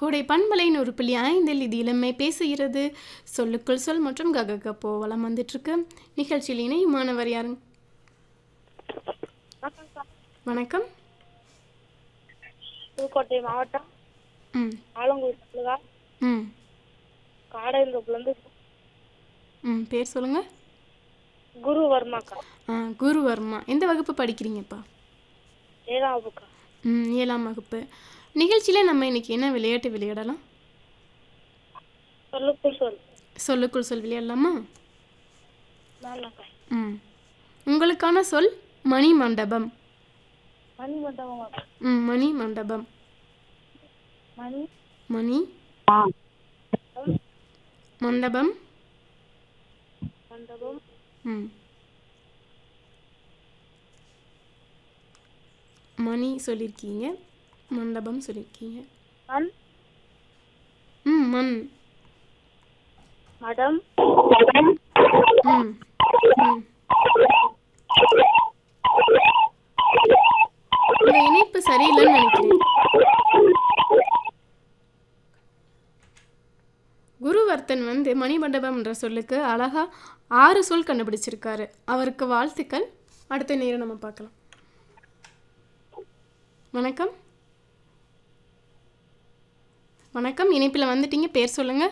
கோடை பண்பலையின் ஒரு புள்ளி ஐந்தில் இது இளமை பேசுகிறது சொல்லுக்குள் சொல் மற்றும் கககப்போ வளம் வந்துட்டுருக்கு நிகழ்ச்சியில் இணையுமானவர் யாருங்க வணக்கம் புதுக்கோட்டை மாவட்டம் ம் ஆலங்கூர் தாலுகா ம் காடையந்தோப்புலேருந்து ம் பேர் சொல்லுங்கள் குரு வர்மாக்கா ஆ குருவர்மா எந்த வகுப்பு படிக்கிறீங்கப்பா ஏழாம் வகுப்புக்கா ம் ஏழாம் வகுப்பு நிகழ்ச்சியில் நம்ம இன்னைக்கு என்ன விளையாட்டு விளையாடலாம் சொல்லுக்குள் சொல் சொல்லுக்குள் சொல் விளையாடலாமா வேணாக்கா ம் உங்களுக்கான சொல் மணி மண்டபம் மணி மண்டபமாக்கா ம் மணி மண்டபம் மணி மணி மண்டபம் மண்டபம் ம் மணி சொல்லியிருக்கீங்க மண்டபம் சொல்லியிருக்கீங்க மண் ம் மண் மடம் ம் ம் உங்க இணைப்பு சரியில்லைன்னு நினைக்கிறேன் குருவர்த்தன் வந்து மணிமண்டபம் என்ற சொல்லுக்கு அழகா ஆறு சொல் கண்டுபிடிச்சிருக்காரு அவருக்கு வாழ்த்துக்கள் அடுத்த நேரம் நம்ம பார்க்கலாம் வணக்கம் வணக்கம் இணைப்பில் வந்துட்டீங்க பேர் சொல்லுங்க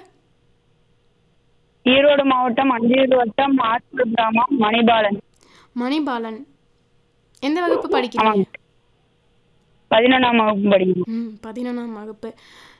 ஈரோடு மாவட்டம் அந்தியூர் வட்டம் ஆத்தூர் கிராமம் மணிபாலன் மணிபாலன் எந்த வகுப்பு படிக்கிறீங்க பதினொன்றாம் வகுப்பு படிக்கிறேன் ம் பதினொன்றாம் வகுப்பு